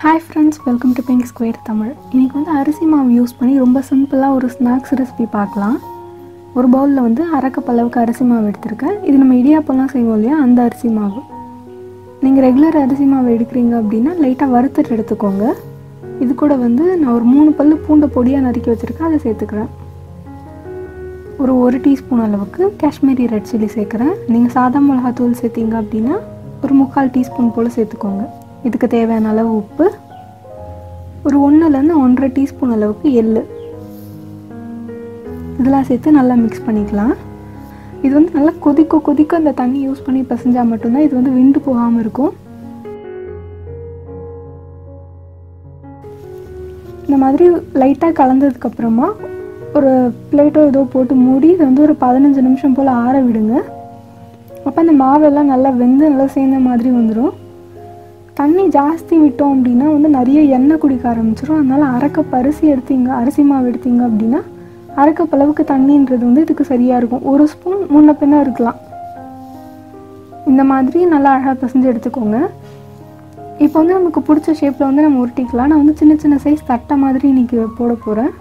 hi friends welcome to Pink Square Tamil இன்றைக்கி வந்து அரிசி மாவு யூஸ் பண்ணி ரொம்ப சிம்பிளாக ஒரு ஸ்நாக்ஸ் ரெசிபி பார்க்கலாம் ஒரு பவுலில் வந்து அரை கப் அளவுக்கு அரிசி மாவு எடுத்திருக்கேன் இது நம்ம இடியாப்பம்லாம் செய்வோம் இல்லையா அந்த அரிசி மாவு நீங்கள் ரெகுலர் அரிசி மாவு எடுக்கிறீங்க அப்படின்னா லைட்டாக வறுத்துட்டு எடுத்துக்கோங்க இது கூட வந்து நான் ஒரு மூணு பல்லு பூண்டை பொடியாக நறுக்கி வச்சுருக்கேன் அதை சேர்த்துக்கிறேன் ஒரு ஒரு டீஸ்பூன் அளவுக்கு காஷ்மீரி ரெட் சில்லி சேர்க்குறேன் நீங்கள் சாதா மிளகாத்தூள் சேர்த்தீங்க அப்படின்னா ஒரு முக்கால் டீஸ்பூன் போல் சேர்த்துக்கோங்க இதுக்கு தேவையான அளவு உப்பு ஒரு ஒன்றுலேருந்து ஒன்றரை டீஸ்பூன் அளவுக்கு எள்ளு இதெல்லாம் சேர்த்து நல்லா மிக்ஸ் பண்ணிக்கலாம் இது வந்து நல்லா கொதிக்க கொதிக்க அந்த தண்ணி யூஸ் பண்ணி பிசைஞ்சால் மட்டும்தான் இது வந்து விண்டு போகாமல் இருக்கும் இந்த மாதிரி லைட்டாக கலந்ததுக்கப்புறமா ஒரு பிளேட்டோ ஏதோ போட்டு மூடி இது வந்து ஒரு பதினஞ்சு நிமிஷம் போல் ஆற விடுங்க அப்போ அந்த மாவெல்லாம் நல்லா வெந்து நல்லா சேர்ந்த மாதிரி வந்துடும் தண்ணி ஜாஸ்தி விட்டோம் அப்படின்னா வந்து நிறைய எண்ணெய் குடிக்க ஆரம்பிச்சிடும் அதனால் அரைக்கப் அரிசி எடுத்தீங்க அரிசி மாவு எடுத்தீங்க அப்படின்னா அரைக்கப் அளவுக்கு தண்ணின்றது வந்து இதுக்கு சரியாக இருக்கும் ஒரு ஸ்பூன் முன்ன பின்ன இருக்கலாம் இந்த மாதிரி நல்லா அழகாக பிசைஞ்சு எடுத்துக்கோங்க இப்போ வந்து நமக்கு பிடிச்ச ஷேப்பில் வந்து நம்ம உருட்டிக்கலாம் நான் வந்து சின்ன சின்ன சைஸ் தட்டை மாதிரி இன்றைக்கி போட போகிறேன்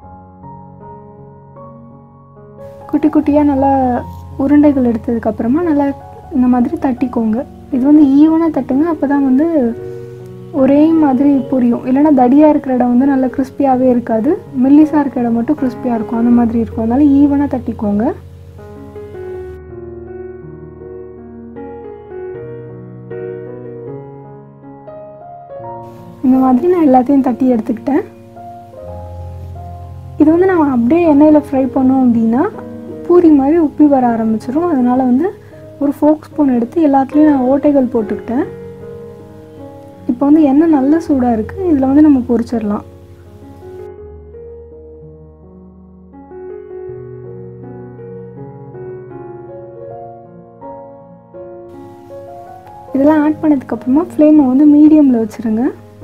குட்டி குட்டியாக நல்லா உருண்டைகள் எடுத்ததுக்கப்புறமா நல்லா இந்த மாதிரி தட்டிக்கோங்க இது வந்து ஈவனாக தட்டுங்க அப்போ தான் வந்து ஒரே மாதிரி புரியும் இல்லைன்னா தடியாக இருக்கிற இடம் வந்து நல்லா கிறிஸ்பியாகவே இருக்காது மெல்லிஸாக இருக்கிற இடம் மட்டும் கிறிஸ்பியாக இருக்கும் அந்த மாதிரி இருக்கும் அதனால ஈவனாக தட்டிக்கோங்க இந்த மாதிரி நான் எல்லாத்தையும் தட்டி எடுத்துக்கிட்டேன் இது வந்து நம்ம அப்படியே எண்ணெயில் ஃப்ரை பண்ணோம் அப்படின்னா பூரி மாதிரி உப்பி வர ஆரம்பிச்சிடும் அதனால் வந்து ஒரு ஃபோக் ஸ்பூன் எடுத்து எல்லாத்துலேயும் நான் ஓட்டைகள் போட்டுக்கிட்டேன் இப்போ வந்து எண்ணெய் நல்ல சூடாக இருக்குது இதில் வந்து நம்ம பொரிச்சிடலாம் இதெல்லாம் ஆட் பண்ணதுக்கப்புறமா ஃப்ளேமை வந்து மீடியமில் வச்சுருங்க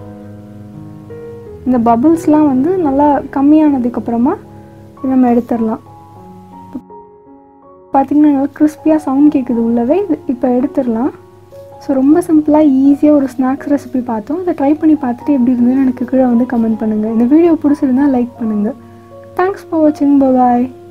இந்த பபுள்ஸ்லாம் வந்து நல்லா கம்மியானதுக்கப்புறமா நம்ம எடுத்துடலாம் பார்த்திங்கன்னா நல்லா கிறிஸ்பியாக சவுண்ட் கேட்குது உள்ளவே இப்போ எடுத்துடலாம் ஸோ ரொம்ப சிம்பிளாக ஈஸியாக ஒரு ஸ்நாக்ஸ் ரெசிபி பார்த்தோம் அதை ட்ரை பண்ணி பார்த்துட்டு எப்படி இருந்ததுன்னு எனக்கு கீழே வந்து கமெண்ட் பண்ணுங்கள் இந்த வீடியோ பிடிச்சிருந்தா லைக் பண்ணுங்கள் தேங்க்ஸ் ஃபார் வாட்சிங் பாய்